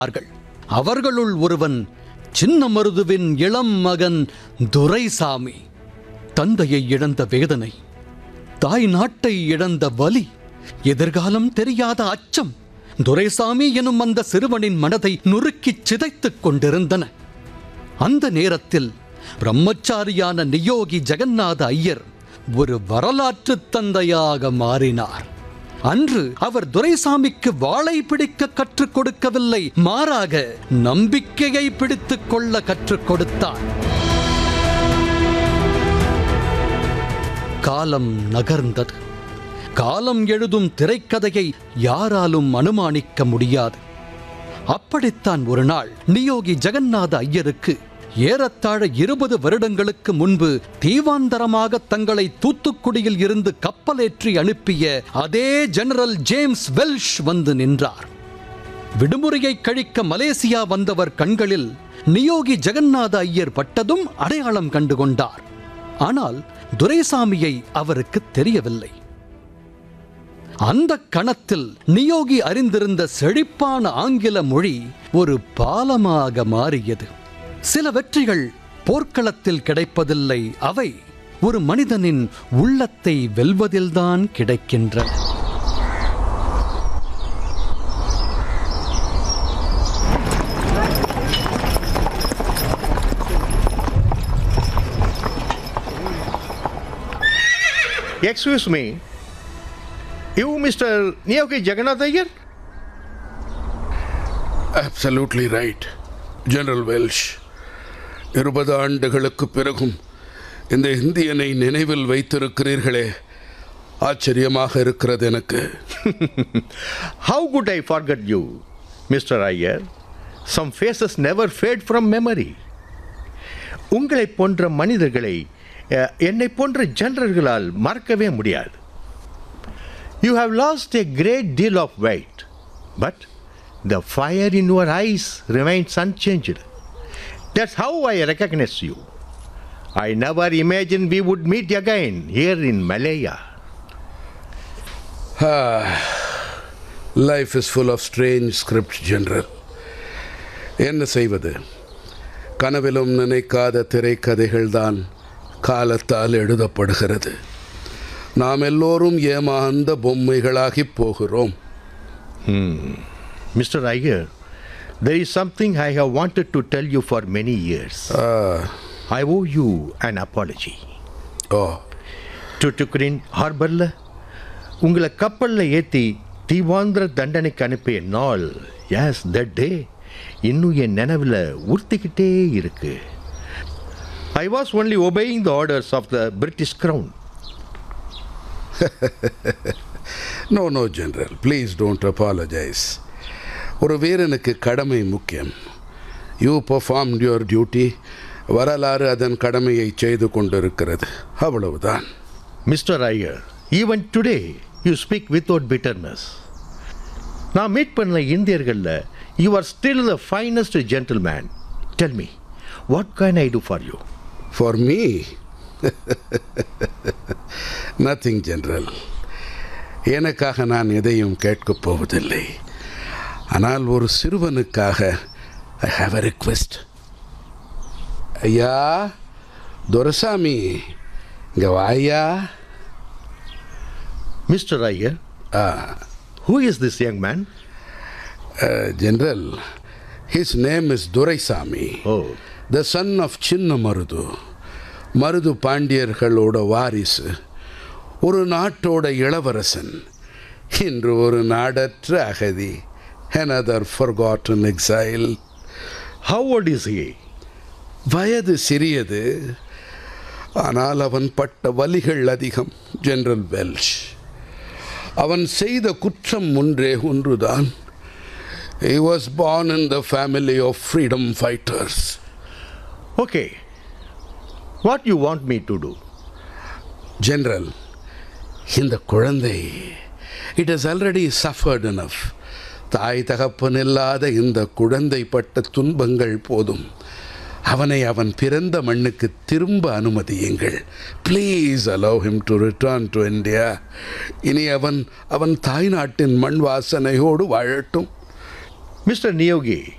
அவர்கள் அவர்களுள் ஒருவன் சின்ன மருதுவின் இளம் மகன் துரைசாமி தந்தையை இழந்த வேதனை தாய் நாட்டை இழந்த வலி எதிர்காலம் தெரியாத அச்சம் துரைசாமி எனும் அந்த சிறுவனின் மனதை நுறுக்கிச் சிதைத்துக் கொண்டிருந்தன அந்த நேரத்தில் பிரம்மச்சாரியான நியோகி ஜெகநாத ஐயர் ஒரு வரலாற்று தந்தையாக மாறினார் அன்று அவர் துரைசாமிக்கு வாளை பிடிக்க கற்றுக் கொடுக்கவில்லை மாறாக நம்பிக்கையை பிடித்துக் கொள்ள கற்றுக் கொடுத்தார் காலம் நகர்ந்தது காலம் எழுதும் திரைக்கதையை யாராலும் அனுமானிக்க முடியாது அப்படித்தான் ஒரு நாள் நியோகி ஜெகநாத ஐயருக்கு ஏறத்தாழ இருபது வருடங்களுக்கு முன்பு தீவாந்தரமாக தங்களை தூத்துக்குடியில் இருந்து கப்பலேற்றி அனுப்பிய அதே ஜெனரல் ஜேம்ஸ் வெல்ஷ் வந்து நின்றார் விடுமுறையை கழிக்க மலேசியா வந்தவர் கண்களில் நியோகி ஜெகநாத ஐயர் பட்டதும் அடையாளம் கண்டு கொண்டார் ஆனால் துரைசாமியை அவருக்கு தெரியவில்லை அந்த கணத்தில் நியோகி அறிந்திருந்த செழிப்பான ஆங்கில மொழி ஒரு பாலமாக மாறியது சில வெற்றிகள் போர்க்களத்தில் கிடைப்பதில்லை அவை ஒரு மனிதனின் உள்ளத்தை வெல்வதில்தான் கிடைக்கின்றன Excuse me. You, Mr. Niyogi Jagannath Iyer? Absolutely right general Welsh இருபது ஆண்டுகளுக்கு பிறகும் இந்த இந்தியனை நினைவில் வைத்திருக்கிறீர்களே ஆச்சரியமாக இருக்கிறது எனக்கு How could I forget you, Mr. Iyer? Some faces never fade from memory. உங்களை போன்ற மனிதர்களை அஹ், என்னை போன்ற ஜெனரல்களால் மறக்கவே முடியாது you have lost a great deal of weight, but the fire in your eyes remains unchanged. That's how I recognize you. I never imagined we would meet again here in Malaya. Life is full of strange script general என்ன செய்வது கனவிலும் நினைக்காத திரைக்கதைகள் தான் காலத்தால் எழுதப்படுகிறது நாம் எல்லோரும் ஏமாந்த பொம்மைகளாகி போகிறோம் Mr. Iyer, there is something I have wanted to tell you for many years. I owe you an apology. ஓ டுட்டுக்குரின் ஹார்பரில் உங்களை கப்பலில் ஏற்றி தீவாந்திர தண்டனைக்கு அனுப்பிய நாள் எஸ் தட் டே இன்னும் என் நினைவில் உறுத்திக்கிட்டே இருக்கு I was only obeying the orders of the British crown no no general please don't apologise ஒரு வீரனுக்கு கடமை முக்கியம் யூ பெர்ஃபார்ம் யுவர் டியூட்டி வரலாறு அதன் கடமையை செய்து கொண்டிருக்கிறது அவ்வளவுதான் mister Iyer even today you speak without bitterness நான் மீட் பண்ண இந்தியர்களில் you are still the finest gentleman tell me what can I do for you for me nothing general எனக்காக நான் எதையும் கேட்கப் போவதில்லை ஆனால் ஒரு சிறுவனுக்காக ஐ ஹாவ் அ ரிக்வெஸ்ட் ஐயா துரசாமி இங்கே வாயா mister Iyer who is this young man general his name is Duraisamy oh the son of Chinna Marudhu Marudhu பாண்டியர்களோட வாரிசு ஒரு நாட்டோட இளவரசன் இன்று ஒரு நாடற்ற அகதி another forgotten exile how old is he வயது சிறியது ஆனால் அவன் பட்ட வலிகள் அதிகம் ஜெனரல் வெல்ஷ் அவன் செய்த குற்றம் ஒன்றே ஒன்றுதான் he was born in the family of freedom fighters okay what you want me to do general இந்த குழந்தை it has already suffered enough தாய் தகப்பன் இல்லாத இந்த குழந்தை பட்ட துன்பங்கள் போதும் அவனை அவன் பிறந்த மண்ணுக்கு திரும்ப அனுமதியுங்கள் please allow him to return to India இனி அவன் அவன் தாய்நாட்டின் மண் வாசனையோடு வாழட்டும் மிஸ்டர் நியோகி